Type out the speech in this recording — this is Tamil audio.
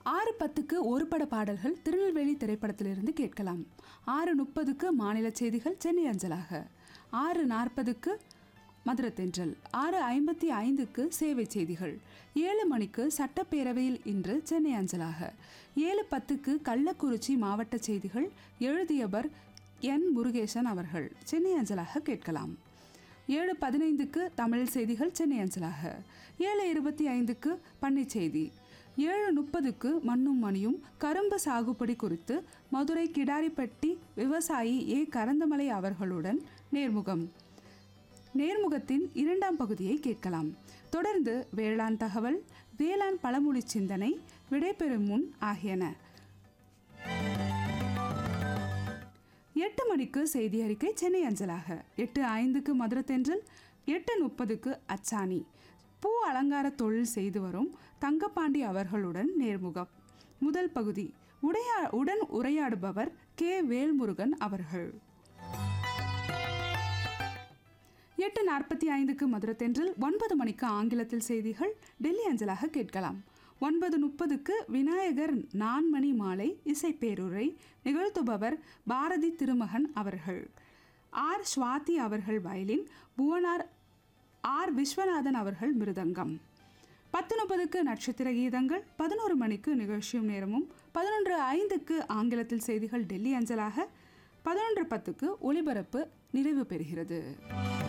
ஆறு பத்துக்கு ஒரு பட பாடல்கள் திருநெல்வேலி திரைப்படத்திலிருந்து கேட்கலாம் ஆறு முப்பதுக்கு மாநில செய்திகள் சென்னை அஞ்சலாக ஆறு நாற்பதுக்கு மதுரத்தென்றல் ஆறு ஐம்பத்தி ஐந்துக்கு சேவை செய்திகள் ஏழு மணிக்கு சட்டப்பேரவையில் இன்று சென்னை அஞ்சலாக ஏழு பத்துக்கு கள்ளக்குறிச்சி மாவட்ட செய்திகள் எழுதியவர் என் முருகேசன் அவர்கள் சென்னை அஞ்சலாக கேட்கலாம் ஏழு பதினைந்துக்கு தமிழ் செய்திகள் சென்னை அஞ்சலாக ஏழு இருபத்தி ஐந்துக்கு பண்ணைச் செய்தி ஏழு முப்பதுக்கு மண்ணும் மணியும் கரும்பு சாகுபடி குறித்து மதுரை கிடாரிப்பட்டி விவசாயி ஏ கரந்தமலை அவர்களுடன் நேர்முகம் நேர்முகத்தின் இரண்டாம் பகுதியை கேட்கலாம் தொடர்ந்து வேளாண் தகவல் வேளாண் பழமொழி சிந்தனை விடைபெறும் முன் ஆகியன எட்டு மணிக்கு செய்தி அறிக்கை சென்னை அஞ்சலாக எட்டு ஐந்துக்கு மதுரத்தென்றல் எட்டு முப்பதுக்கு அச்சாணி பூ அலங்கார தொழில் செய்து வரும் தங்கப்பாண்டி அவர்களுடன் நேர்முகம் முதல் பகுதி உடையா உடன் உரையாடுபவர் கே வேல்முருகன் அவர்கள் எட்டு நாற்பத்தி ஐந்துக்கு மதுரத்தென்றல் ஒன்பது மணிக்கு ஆங்கிலத்தில் செய்திகள் டெல்லி அஞ்சலாக கேட்கலாம் ஒன்பது முப்பதுக்கு விநாயகர் நான்மணி மாலை இசைப்பேருரை நிகழ்த்துபவர் பாரதி திருமகன் அவர்கள் ஆர் ஸ்வாதி அவர்கள் வயலின் புவனார் ஆர் விஸ்வநாதன் அவர்கள் மிருதங்கம் பத்து முப்பதுக்கு நட்சத்திர கீதங்கள் பதினோரு மணிக்கு நிகழ்ச்சியும் நேரமும் பதினொன்று ஐந்துக்கு ஆங்கிலத்தில் செய்திகள் டெல்லி அஞ்சலாக பதினொன்று பத்துக்கு ஒலிபரப்பு நிறைவு பெறுகிறது